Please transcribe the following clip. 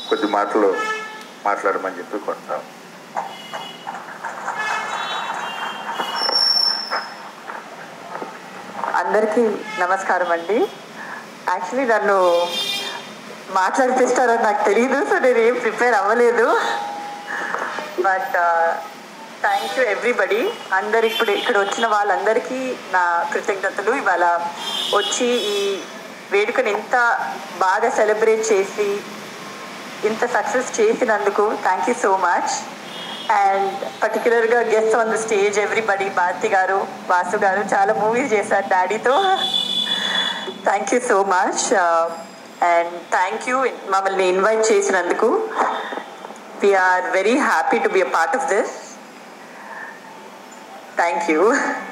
కొద్ది మాటలు మాట్లాడమని చెప్పి కొంటాం అందరికీ నమస్కారం అండి యాక్చువల్లీ నన్ను మాట్లాడిపిస్తారని నాకు తెలియదు సో నేను ఏం ప్రిపేర్ అవ్వలేదు బట్ థ్యాంక్ యూ ఎవ్రీబడి అందరు ఇప్పుడు ఇక్కడ వచ్చిన వాళ్ళందరికీ నా కృతజ్ఞతలు ఇవాళ వచ్చి ఈ వేడుకను ఇంత బాగా సెలబ్రేట్ చేసి ఇంత సక్సెస్ చేసినందుకు thank you so much and పర్టికులర్గా guest on the stage everybody Bharathi garu Vasu garu చాలా మూవీస్ చేశారు డాడీతో thank you so much and thank you మమ్మల్ని ఇన్వైట్ చేసినందుకు we are very happy to be a part of this thank you